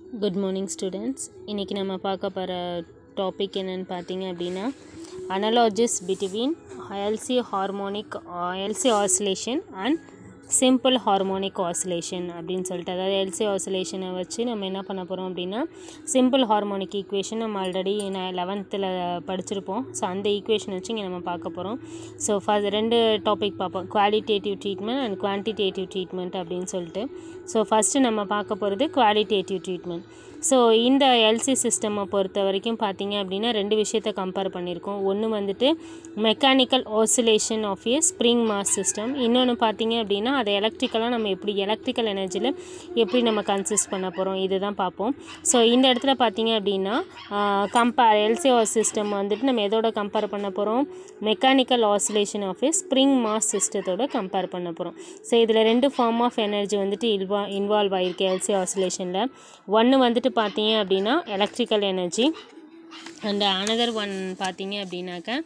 good morning students இன்றைக்கி நம்ம பார்க்க போகிற டாபிக் என்னென்னு பார்த்தீங்க அப்படின்னா analogies between LC harmonic LC oscillation and simple harmonic oscillation அப்படின்னு சொல்லிட்டு அதாவது எல்சி ஆசிலேஷனை வச்சு நம்ம என்ன பண்ண போகிறோம் அப்படின்னா சிம்பிள் ஹார்மோனிக் ஈக்குவேஷன் நம்ம ஆல்ரெடி நான் லெவன்த்தில் படிச்சிருப்போம் ஸோ அந்த ஈக்குவேஷன் வச்சு இங்கே நம்ம பார்க்க போகிறோம் ஸோ ஃபர்ஸ்ட் ரெண்டு டாபிக் பார்ப்போம் qualitative treatment and quantitative treatment அப்படின்னு சொல்லிட்டு ஸோ ஃபஸ்ட்டு நம்ம பார்க்க போகிறது குவாலிட்டேட்டிவ் ட்ரீட்மெண்ட் ஸோ இந்த எல்சி சிஸ்டமை பொறுத்த வரைக்கும் பார்த்தீங்க அப்படின்னா ரெண்டு விஷயத்தை கம்பேர் பண்ணியிருக்கோம் ஒன்று வந்துட்டு mechanical oscillation of a spring mass system இன்னொன்று பார்த்தீங்க அப்படின்னா அதை எலக்ட்ரிக்கலாக நம்ம எப்படி எலக்ட்ரிக்கல் எனர்ஜியில் எப்படி நம்ம கன்சிஸ்ட் பண்ண போகிறோம் இதுதான் பார்ப்போம் ஸோ இந்த இடத்துல பார்த்தீங்க அப்படின்னா கம்பேர் எல்சிஓ சிஸ்டம் வந்துட்டு நம்ம எதோட கம்பேர் பண்ண போகிறோம் mechanical oscillation of a spring mass சிஸ்டத்தோட கம்பேர் பண்ண போகிறோம் ஸோ இதில் ரெண்டு ஃபார்ம் ஆஃப் எனர்ஜி வந்துட்டு இல்வா இன்வால்வ் ஆகிருக்கு எல்சி ஆசிலேஷனில் ஒன்று வந்துட்டு பார்த்தீங்க அப்படின்னா electrical energy and another one பார்த்தீங்க அப்படின்னாக்கா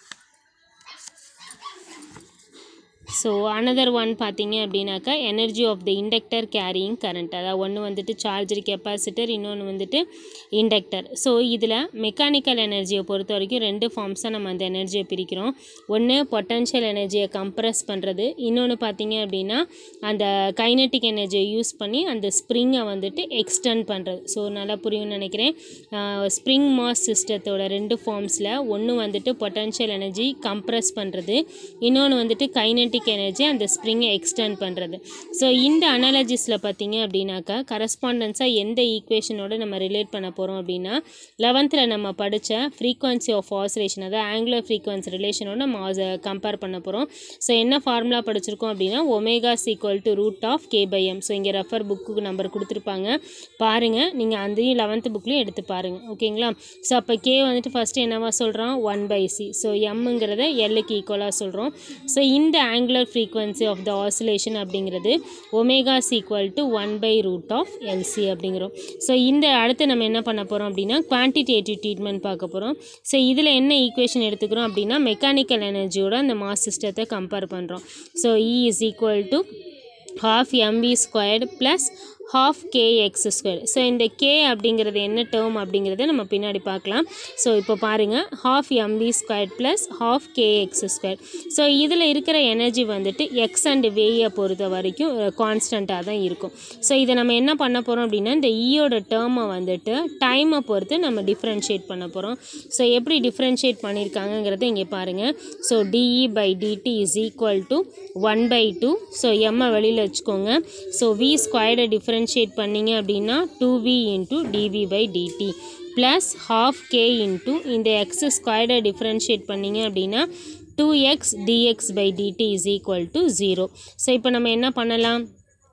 ஸோ அனதர் ஒன் பார்த்தீங்க அப்படின்னாக்கா energy of the inductor carrying current அதாவது ஒன்று வந்துட்டு சார்ஜர் கெப்பாசிட்டர் இன்னொன்று வந்துட்டு இண்டக்டர் ஸோ இதில் மெக்கானிக்கல் எனர்ஜியை பொறுத்த வரைக்கும் ரெண்டு ஃபார்ம்ஸாக நம்ம அந்த எனர்ஜியை பிரிக்கிறோம் ஒன்று பொட்டன்ஷியல் எனர்ஜியை கம்ப்ரஸ் பண்ணுறது இன்னொன்று பார்த்தீங்க அப்படின்னா அந்த கைனட்டிக் எனர்ஜியை யூஸ் பண்ணி அந்த ஸ்ப்ரிங்கை வந்துட்டு எக்ஸ்டெண்ட் பண்ணுறது ஸோ நல்லா புரியும்னு நினைக்கிறேன் ஸ்ப்ரிங் மாஸ் சிஸ்டத்தோட ரெண்டு ஃபார்ம்ஸில் ஒன்று வந்துட்டு பொட்டன்ஷியல் எனர்ஜி கம்ப்ரஸ் பண்ணுறது இன்னொன்று வந்துட்டு கைனட்டிக் எனர்ஜி அந்த ஸ்ப்ரிங்கை எக்ஸ்டெண்ட் பண்ணுறது ஸோ இந்த அனாலஜிஸில் பார்த்தீங்க அப்படின்னாக்கா கரஸ்பாண்டன்ஸாக எந்த ஈக்குவேஷனோட நம்ம ரிலேட் பண்ண போகிறோம் அப்படின்னா லெவன்த்தில் நம்ம படித்த ஃப்ரீக்வன்சி ஆஃப் ஆசிலேஷன் அதாவது ஆங்குலர் ஃப்ரீக்வன்சி ரிலேஷனோட நம்ம கம்பேர் பண்ண போகிறோம் ஸோ என்ன ஃபார்முலா படிச்சிருக்கோம் அப்படின்னா omega is equal to root of K by M so இங்கே ரெஃபர் புக்கு நம்பர் கொடுத்துருப்பாங்க பாருங்கள் நீங்கள் அதையும் லெவன்த்து புக்லேயும் எடுத்து பாருங்கள் ஓகேங்களா ஸோ அப்போ கே வந்துட்டு ஃபஸ்ட்டு என்னவா சொல்கிறோம் ஒன் பை சி ஸோ எம்முங்கிறத எல்லுக்கு ஈக்குவலாக சொல்கிறோம் ஸோ இந்த angular frequency of the oscillation அப்படிங்கிறது omega is equal to one by root of LC அப்படிங்கிறோம் ஸோ இந்த அடுத்து நம்ம என்ன பண்ண போகிறோம் அப்படின்னா குவான்டிடேட்டிவ் ட்ரீட்மெண்ட் பார்க்க போகிறோம் ஸோ இதில் என்ன ஈக்குவேஷன் எடுத்துக்கிறோம் அப்படின்னா மெக்கானிக்கல் எனர்ஜியோட அந்த மாஸ் சிஸ்டத்தை கம்பேர் பண்ணுறோம் so E is equal to half M V squared plus half K X square so இந்த கே அப்படிங்கிறது என்ன டேர்ம் அப்படிங்கிறத நம்ம பின்னாடி பார்க்கலாம் ஸோ இப்போ பாருங்கள் half M P square plus half K X square so இதில் இருக்கிற எனர்ஜி வந்துட்டு எக்ஸ் அண்ட் வேயை பொறுத்த வரைக்கும் கான்ஸ்டண்ட்டாக தான் இருக்கும் ஸோ இதை நம்ம என்ன பண்ண போகிறோம் அப்படின்னா இந்த ஈயோட டேர்மை வந்துட்டு டைமை பொறுத்து நம்ம டிஃப்ரென்ஷியேட் பண்ண போகிறோம் ஸோ எப்படி டிஃப்ரென்ஷியேட் பண்ணியிருக்காங்கங்கிறத இங்கே பாருங்கள் so D E by D T is equal to one by two so எம்மை வெளியில் வச்சுக்கோங்க ஸோ வி ஸ்கொயர்டை டிஃப்ரென்ஷியேட் பண்ணிங்க அப்படின்னா two V into D V by D T plus half K into இந்த எக்ஸ் ஸ்கொயர்டை டிஃப்ரென்ஷியேட் பண்ணிங்க அப்படின்னா two X D X by D T is equal to zero so இப்போ நம்ம என்ன பண்ணலாம்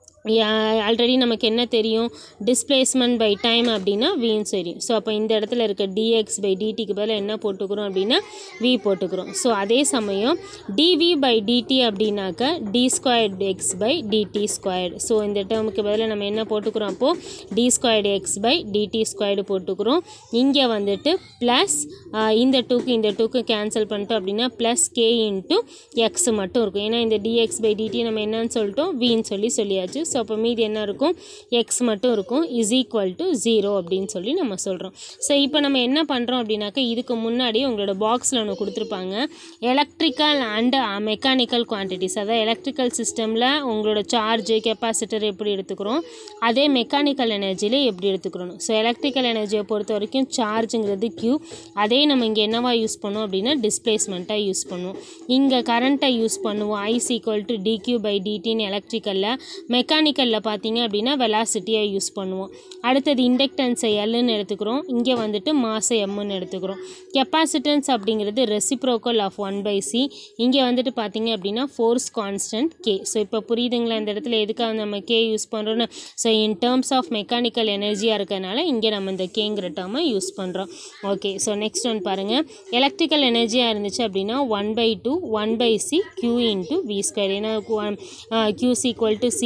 ஆல்ரெடி நமக்கு என்ன தெரியும் டிஸ்பிளேஸ்மெண்ட் பை டைம் அப்படின்னா வின்னு தெரியும் ஸோ அப்போ இந்த இடத்துல இருக்க டிஎக்ஸ் பை டிடிக்கு பதிலாக என்ன போட்டுக்கிறோம் அப்படின்னா வி போட்டுக்கிறோம் ஸோ அதே சமயம் டிவி பை டிடி அப்படின்னாக்க D squared X by D T squared so இந்த டேர்முக்கு பதிலாக நம்ம என்ன போட்டுக்கிறோம் அப்போது D squared X by D T squared போட்டுக்கிறோம் இங்கே வந்துட்டு ப்ளஸ் இந்த டூக்கு இந்த டூக்கு கேன்சல் பண்ணிட்டோம் அப்படின்னா ப்ளஸ் கே இன்ட்டு எக்ஸ் மட்டும் இருக்கும் ஏன்னா இந்த டிஎக்ஸ் பை டிடி நம்ம என்னன்னு சொல்லிட்டோம் வின்னு சொல்லி சொல்லியாச்சு ஸோ அப்போ மீதி என்ன இருக்கும் எக்ஸ் மட்டும் இருக்கும் இஸ் ஈக்குவல் டு ஜீரோ அப்படின்னு சொல்லி நம்ம சொல்கிறோம் ஸோ இப்போ நம்ம என்ன பண்ணுறோம் அப்படின்னாக்கா இதுக்கு முன்னாடி உங்களோட பாக்ஸில் ஒன்று கொடுத்துருப்பாங்க எலக்ட்ரிக்கல் அண்ட் மெக்கானிக்கல் குவான்டிட்டிஸ் அதாவது எலக்ட்ரிக்கல் சிஸ்டமில் உங்களோட சார்ஜ் கெப்பாசிட்டர் எப்படி எடுத்துக்கிறோம் அதே மெக்கானிக்கல் எனர்ஜியில் எப்படி எடுத்துக்கிறோம் ஸோ எலக்ட்ரிக்கல் எனர்ஜியை பொறுத்த வரைக்கும் சார்ஜுங்கிறது க்யூ அதே நம்ம இங்கே என்னவா யூஸ் பண்ணுவோம் அப்படின்னா டிஸ்பிளேஸ்மெண்ட்டாக யூஸ் பண்ணுவோம் இங்கே கரண்ட்டை யூஸ் பண்ணுவோம் I is equal to D Q by டிடின்னு எலக்ட்ரிக்கலில் மெக்கானிக்கலில் பார்த்தீங்க அப்படின்னா வெலாசிட்டியை யூஸ் பண்ணுவோம் அடுத்தது இண்டக்டன்ஸை எல்லுன்னு எடுத்துக்கிறோம் இங்கே வந்துட்டு மாசை எம்முன்னு எடுத்துக்கிறோம் கெப்பாசிட்டன்ஸ் அப்படிங்கிறது reciprocal of one by C இங்கே வந்துட்டு பார்த்தீங்க அப்படின்னா ஃபோர்ஸ் கான்ஸ்டன்ட் கே ஸோ இப்போ புரியுதுங்களா இந்த இடத்துல எதுக்காக நம்ம கே யூஸ் பண்ணுறோன்னு so in terms of mechanical எனர்ஜியாக இருக்கிறதுனால இங்கே நம்ம இந்த கேங்கிற டேர்மை யூஸ் பண்ணுறோம் ஓகே ஸோ நெக்ஸ்ட் ஒன் பாருங்கள் எலக்ட்ரிக்கல் எனர்ஜியாக இருந்துச்சு அப்படின்னா one by two one by C Q into V square ஏன்னா கியூஸ் ஈக்குவல் டு சிவி நம்ம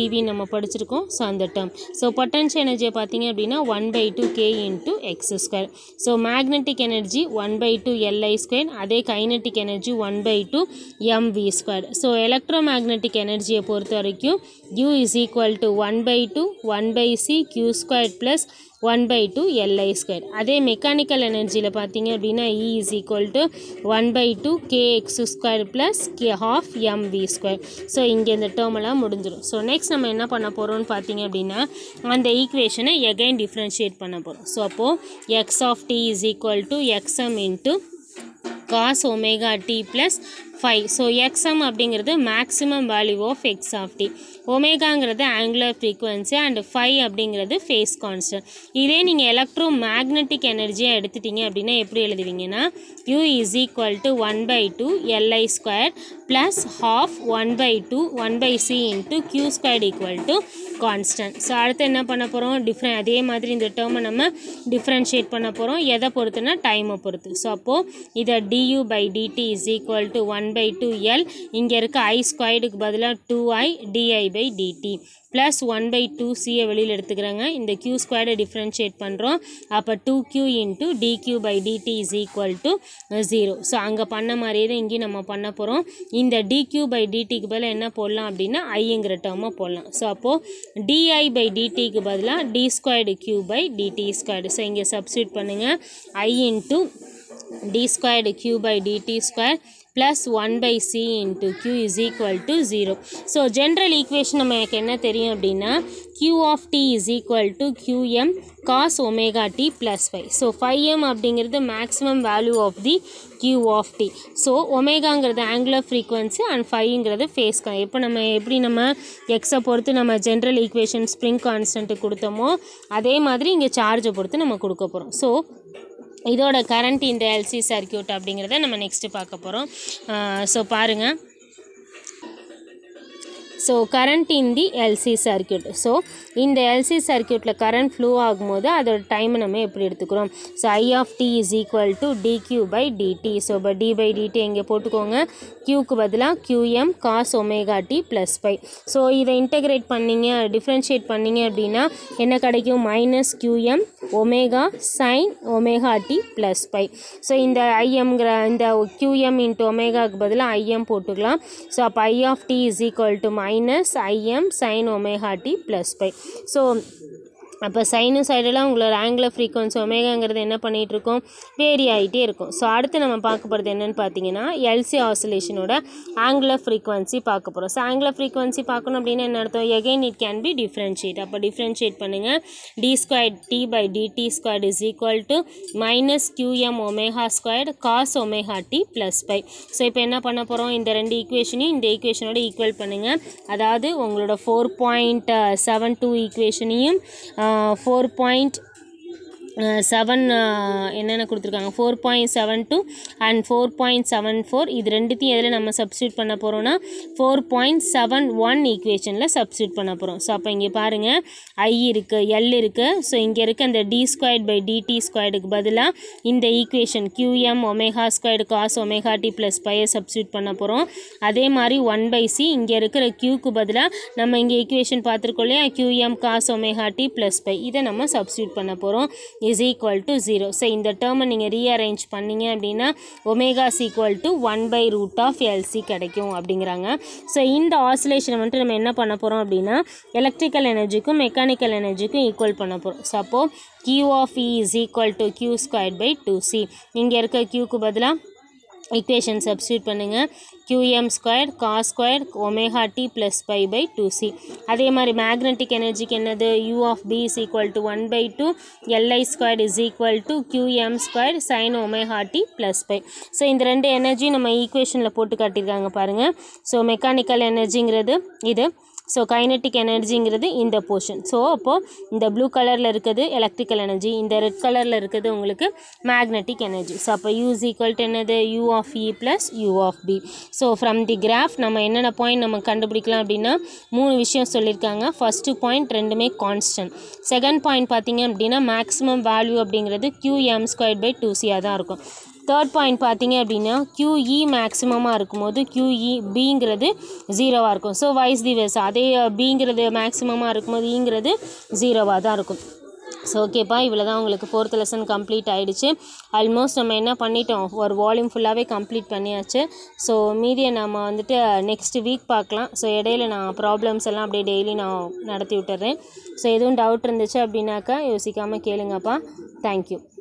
நம்ம படிச்சிருக்கோம் ஸோ அந்த டேர்ம் ஸோ பொட்டன்ஷியல் எனர்ஜியை பார்த்தீங்க அப்படின்னா one by two K into X square so magnetic energy one by two L I square அதே kinetic energy one by two M V square so electromagnetic எனர்ஜியை பொறுத்த வரைக்கும் U is equal to one by two one by C Q square plus one by two L I square அதே mechanical எனர்ஜியில் பார்த்தீங்க அப்படின்னா E is equal to one by two K X square plus K half MV square so இங்கே இந்த term எல்லாம் முடிஞ்சிடும் so next நம்ம என்ன பண்ண போகிறோம்னு பார்த்தீங்க அப்படின்னா அந்த ஈக்குவேஷனை எகைன் டிஃப்ரென்ஷியேட் பண்ண போகிறோம் ஸோ அப்போது X of T is equal to X M into cos omega T plus five so X M அப்படிங்கிறது maximum value of X of T ஒமேகாங்கிறது ஆங்குலர் ஃப்ரீக்குவன்சி அண்ட் ஃபைவ் அப்படிங்கிறது ஃபேஸ் கான்ஸ்டன்ட் இதே நீங்கள் எலக்ட்ரோ மேக்னெட்டிக் எனர்ஜியாக எடுத்துட்டீங்க அப்படின்னா எப்படி எழுதுவீங்கன்னா U is equal to one by two L I square plus half one by two one by C into Q square equal to constant so அடுத்து என்ன பண்ண போகிறோம் டிஃப்ரெண்ட் அதே மாதிரி இந்த டேர்மை நம்ம டிஃப்ரென்ஷியேட் பண்ண போகிறோம் எதை பொறுத்துனா டைமை பொறுத்து ஸோ அப்போது இதை D U by D T is equal to one by two L இங்கே இருக்க ஐ ஸ்கொயர்டுக்கு பதிலாக two I D I by D T plus one by two சியை வெளியில் எடுத்துக்கிறாங்க இந்த கியூ ஸ்கொயர்டை டிஃப்ரென்ஷியேட் பண்ணுறோம் அப்போ two Q into D Q by D T is equal to zero so அங்கே பண்ண மாதிரியே தான் இங்கேயும் நம்ம பண்ண போகிறோம் இந்த டிக்யூ பை டிடிக்கு பதிலாக என்ன போடலாம் அப்படின்னா ஐங்கிற டேர்மை போடலாம் ஸோ அப்போது டிஐ பை டிடிக்கு பதிலாக D squared Q by D T squared so இங்கே சப்ஸ்டியூட் பண்ணுங்கள் I into D squared Q by D T square plus one by C into Q is equal to zero so general equation நம்ம எனக்கு என்ன தெரியும் அப்படின்னா Q of T is equal to Q M cos omega T plus five so five M அப்படிங்கிறது maximum value of the Q of T so ஒமேகாங்கிறது angular frequency and ஃபைவ்ங்கிறது face இப்போ நம்ம எப்படி நம்ம எக்ஸை பொறுத்து நம்ம ஜென்ரல் ஈக்குவேஷன் ஸ்ப்ரிங் கான்ஸ்டன்ட்டு கொடுத்தோமோ அதே மாதிரி இங்கே சார்ஜை பொறுத்து நம்ம கொடுக்க போகிறோம் ஸோ இதோட கரண்ட் இந்த எல்சி சர்க்கியூட் அப்படிங்கிறத நம்ம நெக்ஸ்ட்டு பார்க்க போகிறோம் ஸோ பாருங்கள் so current in the LC circuit so இந்த எல்சி சர்க்கியூட்டில் கரண்ட் ஃப்ளோ ஆகும்போது அதோட டைமை நம்ம எப்படி எடுத்துக்கிறோம் so I of T is equal to D Q by D T so இப்போ டி பை டிடி இங்கே போட்டுக்கோங்க க்யூக்கு பதிலாக Q M cos omega T plus five so இதை இன்டெகிரேட் பண்ணீங்க டிஃப்ரென்ஷியேட் பண்ணீங்க அப்படின்னா என்ன கிடைக்கும் minus Q M omega sine omega T plus five so இந்த ஐஎம்ங்கிற இந்த கியூஎம் இன்ட்டு ஒமேகாவுக்கு பதிலாக ஐஎம் போட்டுக்கலாம் ஸோ அப்போ I of T is equal to minus I M sine omega T plus five so அப்போ சைனசைடெல்லாம் உங்களோட ஆங்குலர் ஃப்ரீக்வன்சி ஒமேகாங்கிறது என்ன பண்ணிகிட்டு இருக்கும் வேரி ஆகிட்டே இருக்கும் ஸோ அடுத்து நம்ம பார்க்க போகிறது என்னென்னு பார்த்தீங்கன்னா எல்சி ஆசிலேஷனோட ஆங்குலர் ஃப்ரீக்வன்சி பார்க்க போகிறோம் ஸோ ஆங்குலர் ஃப்ரீக்வன்சி பார்க்கணும் அப்படின்னா என்ன அர்த்தம் again it can be differentiate அப்போ டிஃப்ரென்ஷியேட் பண்ணுங்கள் D square D by D T square is equal to minus Q M omega square cos omega T plus five so இப்போ என்ன பண்ண போகிறோம் இந்த ரெண்டு ஈக்குவேஷனையும் இந்த ஈக்குவேஷனோட ஈக்குவல் பண்ணுங்கள் அதாவது உங்களோட ஃபோர் பாயிண்ட் செவன் டூ ஈக்குவேஷனையும் ஃபோர் பாயிண்ட் செவன் என்னென்ன கொடுத்துருக்காங்க four point seven two and four point seven four இது ரெண்டுத்தையும் எதில் நம்ம சப்ஸ்டியூட் பண்ண போகிறோம்னா ஃபோர் பாயிண்ட் செவன் ஒன் ஈக்குவேஷனில் சப்ஸ்டியூட் பண்ண போகிறோம் ஸோ அப்போ இங்கே பாருங்கள் ஐ இருக்குது எல் இருக்குது ஸோ இங்கே இருக்க அந்த டி ஸ்கொயர்ட் பை டிடி ஸ்கொயர்டுக்கு பதிலாக இந்த equation Q M omega squared cos omega T plus பையை சப்ஸ்டியூட் பண்ண போகிறோம் அதே மாதிரி ஒன் பை சி இங்கே இருக்கிற கியூக்கு பதிலாக நம்ம இங்கே ஈக்குவேஷன் பார்த்துருக்கோம் இல்லையா Q M cos omega T plus pi இதை நம்ம சப்ஸ்டியூட் பண்ண போகிறோம் is equal to zero so இந்த டேர்மை நீங்கள் ரீஅரேஞ்ச் பண்ணீங்க அப்படின்னா omega is equal to one by root of LC கிடைக்கும் அப்படிங்கிறாங்க ஸோ இந்த ஆசிலேஷனை வந்துட்டு நம்ம என்ன பண்ண போகிறோம் அப்படின்னா எலக்ட்ரிக்கல் எனர்ஜிக்கும் மெக்கானிக்கல் எனர்ஜிக்கும் ஈக்குவல் பண்ண போகிறோம் ஸோ அப்போது Q of E is equal to Q square by two C இங்கே இருக்க கியூக்கு பதிலாக ஈக்குவேஷன் சப்ஸ்டியூட் பண்ணுங்கள் Q M square cos square omega T plus pi by two C அதே மாதிரி மேக்னெட்டிக் எனர்ஜிக்கு என்னது U of B is equal to one by two L I square is equal to Q M square sine omega T plus pi so இந்த ரெண்டு energy நம்ம ஈக்குவேஷனில் போட்டு காட்டியிருக்காங்க பாருங்கள் ஸோ மெக்கானிக்கல் எனர்ஜிங்கிறது இது ஸோ கைனெட்டிக் எனர்ஜிங்கிறது இந்த போர்ஷன் ஸோ அப்போது இந்த ப்ளூ கலரில் இருக்கிறது எலக்ட்ரிக்கல் எனர்ஜி இந்த ரெட் கலரில் இருக்கிறது உங்களுக்கு மேக்னெட்டிக் எனர்ஜி ஸோ அப்போ யூ இஸ் ஈக்குவல் டு என்னது U of E plus U of B so from the graph நம்ம என்னென்ன பாயிண்ட் நம்ம கண்டுபிடிக்கலாம் அப்படின்னா மூணு விஷயம் சொல்லியிருக்காங்க ஃபஸ்ட்டு பாயிண்ட் ரெண்டுமே கான்ஸ்டன்ட் செகண்ட் பாயிண்ட் பார்த்தீங்க அப்படின்னா மேக்ஸிமம் வேல்யூ அப்படிங்கிறது Q M square by two சியாக தான் இருக்கும் தேர்ட் பாயிண்ட் பார்த்தீங்க அப்படின்னா QE மேக்ஸிமமாக இருக்கும்போது QE பிங்கிறது ஜீரோவாக இருக்கும் ஸோ வைஸ் தி வெஸ் அதே பிங்கிறது மேக்ஸிமமாக இருக்கும்போது ஈங்கிறது ஜீரோவாக தான் இருக்கும் ஸோ ஓகேப்பா இவ்வளோ தான் உங்களுக்கு ஃபோர்த் லெசன் கம்ப்ளீட் ஆகிடுச்சு ஆல்மோஸ்ட் நம்ம என்ன பண்ணிட்டோம் ஒரு வால்யூம் ஃபுல்லாகவே கம்ப்ளீட் பண்ணியாச்சு ஸோ மீதியை நம்ம வந்துட்டு நெக்ஸ்ட் வீக் பார்க்கலாம் ஸோ இடையில நான் ப்ராப்ளம்ஸ் எல்லாம் அப்படியே டெய்லி நான் நடத்தி விட்டுறேன் ஸோ எதுவும் டவுட் இருந்துச்சு அப்படின்னாக்கா யோசிக்காமல் கேளுங்கப்பா தேங்க்யூ